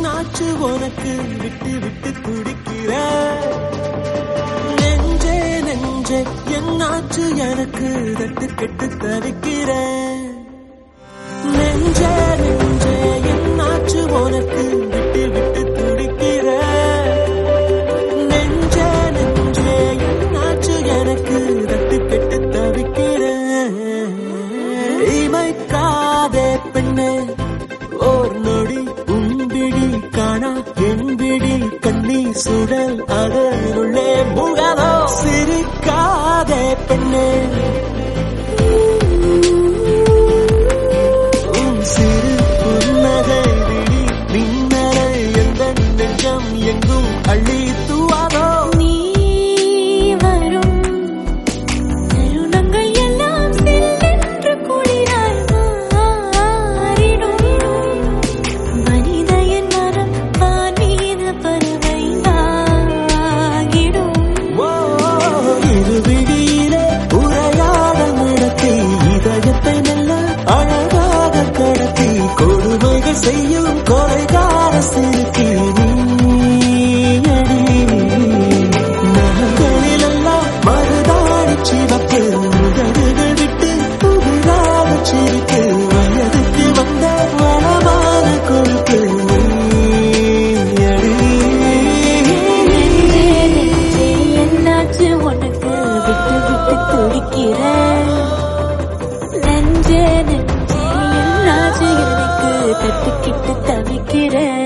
என்னாச்சு உனக்கு விட்டு விட்டு துடிக்கிற நெஞ்சே நெஞ்சே என்னாச்சு எனக்கு தட்டு கெட்டு தவிக்கிற நெஞ்சே நெஞ்சே என்னாச்சு உனக்கு விட்டு விட்டு துடிக்கிற நெஞ்சே நெஞ்சே என்னாச்சு எனக்கு தட்டு கெட்டு தவிக்கிற இமைக்காதே பெண்ணே ஓர் நொடி உம்பிடி காணா என்பிடி கண்ணீர் சுடல் அதனுள்ளே முகதோ சிரிக்காதே பெண்ணே உன் சிறு புன்னகை விழி மின்னலை எந்த நெஞ்சம் எங்கும் அள்ளி தூவாதோ நீ வரும் தருணங்கள் எல்லாம் சில்லென்று குளிராய் மாறிடும் மனித என் மனம் வான் மீது பறவையாகிடும் ஓ, இருவிழியிலே உரையாடல் நடத்தி இதயத்தை நல்ல அழகாக கடத்தி கொடுமைகள் செய்யும் கொலைகார சிறுக்கி நீயடி. நகங்களிலெல்லாம் மருதாணி சிவப்பு உதடுகள் விட்டு புதிராக சிரிப்பு வயதுக்கு வந்த வளமான கொழுப்பு நீயடி. நெஞ்சே நெஞ்சே என்னாச்சு உனக்கு விட்டு விட்டு துடிக்கிற நெஞ்சே நெஞ்சே என்னாச்சு எனக்கு தட்டுக்கிட்டு தவிக்கிற